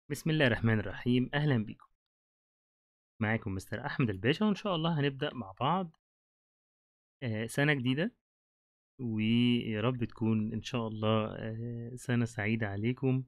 بسم الله الرحمن الرحيم أهلا بكم معاكم مستر أحمد الباشا وإن شاء الله هنبدأ مع بعض آه، سنة جديدة ويا رب تكون إن شاء الله آه، سنة سعيدة عليكم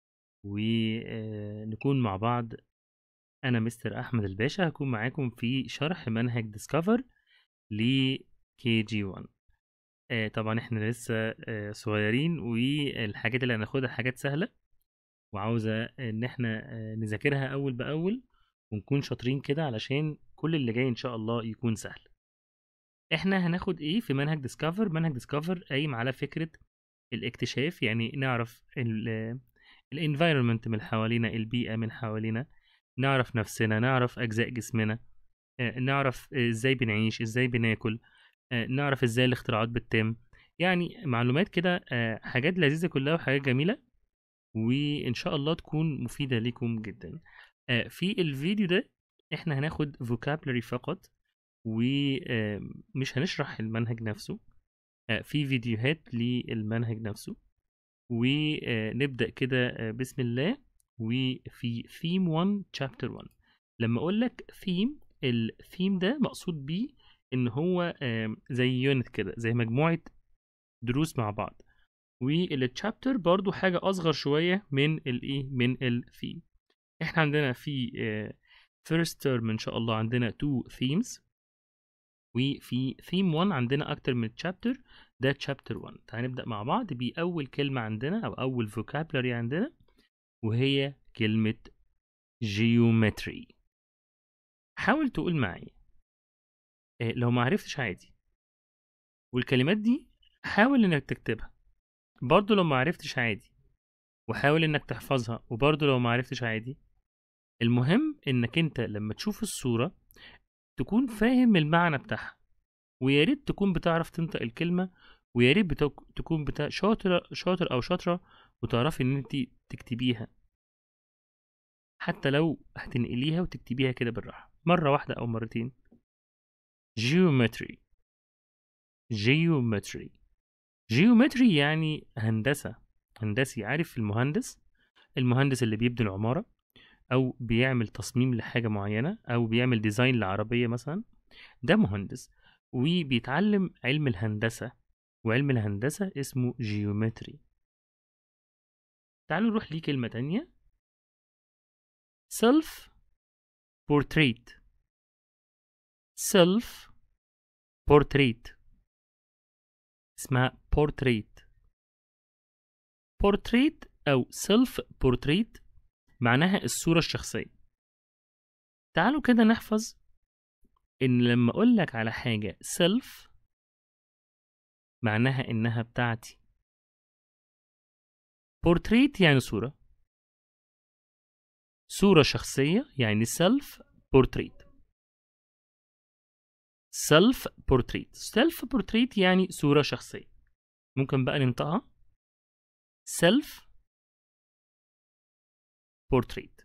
ونكون مع بعض أنا مستر أحمد الباشا هكون معاكم في شرح منهج ديسكفر ل كي جي 1 آه، طبعا احنا لسه آه، صغيرين والحاجات اللي هناخدها حاجات سهلة وعاوزة ان احنا آه، نذاكرها اول باول ونكون شاطرين كده علشان كل اللي جاي ان شاء الله يكون سهل احنا هناخد ايه في منهج ديسكفر منهج ديسكفر قايم على فكرة الاكتشاف يعني نعرف الانفايرمنت من حوالينا البيئة من حوالينا نعرف نفسنا نعرف اجزاء جسمنا آه، نعرف آه، ازاي بنعيش ازاي بناكل آه، نعرف ازاي الاختراعات بتتم يعني معلومات كده آه، حاجات لذيذة كلها وحاجات جميلة وإن شاء الله تكون مفيدة لكم جدا آه، في الفيديو ده احنا هناخد vocabulary فقط ومش هنشرح المنهج نفسه آه، في فيديوهات للمنهج نفسه ونبدأ كده آه، بسم الله وفي theme 1 chapter 1 لما اقول لك theme الثيم ده مقصود بيه ان هو آم، زي يونت كده زي مجموعة دروس مع بعض والتشابتر برضو حاجة أصغر شوية من الإيه من الثيم إحنا عندنا في آه، first term إن شاء الله عندنا two themes وفي theme 1 عندنا أكتر من chapter ده chapter 1 تعال نبدأ مع بعض بأول كلمة عندنا أو أول vocabulary عندنا وهي كلمة geometry حاول تقول معي آه، لو ما عرفتش عادي والكلمات دي حاول إنك تكتبها برضه لو ما عرفتش عادي وحاول انك تحفظها وبرضه لو ما عرفتش عادي المهم انك انت لما تشوف الصورة تكون فاهم المعنى بتاعها ويا ريت تكون بتعرف تنطق الكلمة ويا ريت بتك- تكون بتا... شاطر شاطر او شاطرة وتعرفي ان انت تكتبيها حتى لو هتنقليها وتكتبيها كده بالراحة مرة واحدة او مرتين geometry geometry geometry يعني هندسة هندسي عارف المهندس المهندس اللي بيبني العمارة أو بيعمل تصميم لحاجة معينة أو بيعمل ديزاين لعربية مثلا ده مهندس وبيتعلم علم الهندسة وعلم الهندسة اسمه جيومتري تعالوا نروح ليه كلمة تانية self portrait self portrait اسمها portrait portrait أو self portrait معناها الصورة الشخصية تعالوا كده نحفظ إن لما أقول لك على حاجة self معناها إنها بتاعتي portrait يعني صورة صورة شخصية يعني self portrait self portrait self portrait يعني صورة شخصية ممكن بقى ننطقها self portrait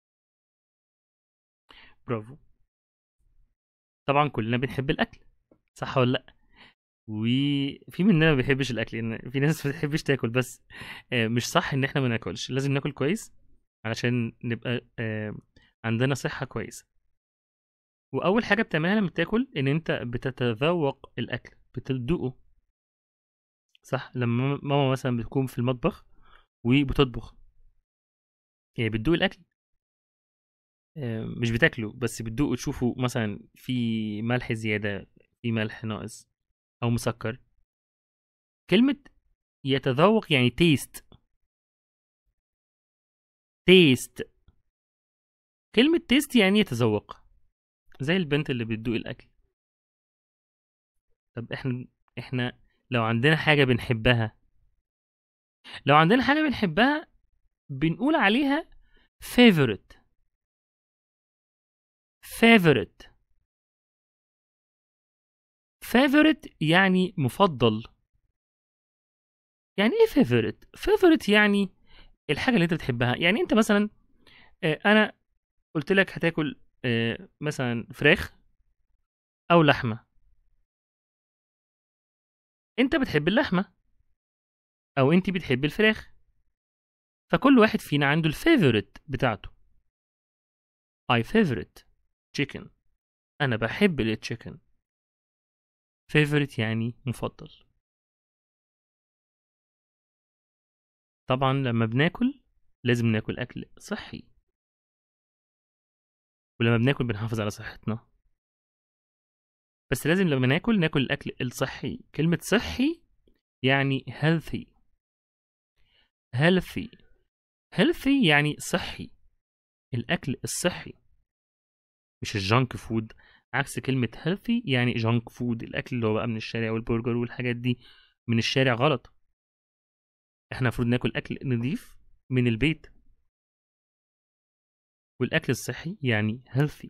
برافو طبعا كلنا بنحب الاكل صح ولا لا وفي مننا ما بيحبش الاكل لان في ناس ما بتحبش تاكل بس آه، مش صح ان احنا ما ناكلش لازم ناكل كويس علشان نبقى آه، عندنا صحة كويسة واول حاجة بتعملها لما بتاكل ان انت بتتذوق الاكل بتدوقه صح لما ماما مثلا بتكون في المطبخ وبتطبخ يعني بتدوق الاكل آه، مش بتاكله بس بتدوقه تشوفه مثلا في ملح زيادة في ملح ناقص أو مسكر كلمة يتذوق يعني تيست تيست كلمة تيست يعني يتذوق زي البنت اللي بتدوق الأكل طب احنا احنا لو عندنا حاجة بنحبها لو عندنا حاجة بنحبها بنقول عليها favorite favorite favorite يعني مفضل يعني ايه favorite favorite يعني الحاجة اللي انت بتحبها يعني انت مثلا آه، انا قلت لك هتاكل آه، مثلا فراخ او لحمة انت بتحب اللحمة او انت بتحب الفراخ فكل واحد فينا عنده الفيفوريت بتاعته I favorite chicken أنا بحب التشيكن favorite يعني مفضل طبعا لما بناكل لازم ناكل أكل صحي ولما بناكل بنحافظ على صحتنا بس لازم لما ناكل ناكل الأكل الصحي كلمة صحي يعني healthy healthy healthy يعني صحي الأكل الصحي مش الجانك فود عكس كلمة healthy يعني جانك فود الأكل اللي هو بقى من الشارع والبرجر والحاجات دي من الشارع غلط احنا المفروض ناكل أكل نظيف من البيت والأكل الصحي يعني healthy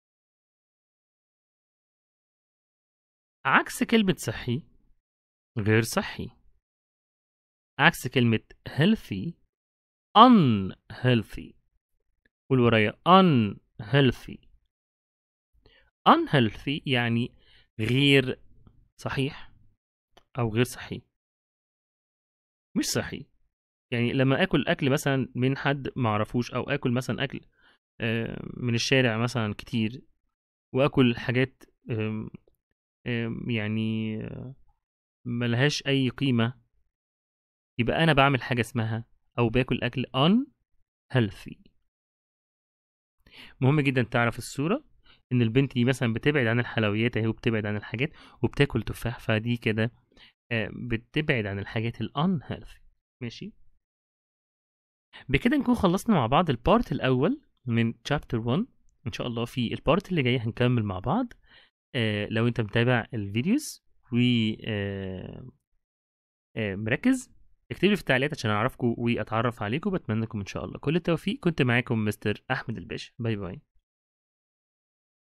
عكس كلمة صحي غير صحي عكس كلمة healthy unhealthy قول ورايا unhealthy unhealthy يعني غير صحيح أو غير صحي مش صحي يعني لما اكل اكل مثلا من حد ما اعرفوش او اكل مثلا اكل آه، من الشارع مثلا كتير واكل حاجات آم، آم، يعني آه، ملهاش اي قيمة يبقى انا بعمل حاجة اسمها او باكل اكل unhealthy مهم جدا تعرف الصورة ان البنت دي مثلا بتبعد عن الحلويات اهي وبتبعد عن الحاجات وبتاكل تفاح فدي كده آه، بتبعد عن الحاجات ال unhealthy ماشي بكده نكون خلصنا مع بعض البارت الاول من chapter 1 ان شاء الله في البارت اللي جاي هنكمل مع بعض آه لو انت متابع الفيديوز و آه آه مركز اكتب لي في التعليقات عشان اعرفكم واتعرف عليكم بتمنى لكم ان شاء الله كل التوفيق كنت معاكم مستر احمد الباشا باي باي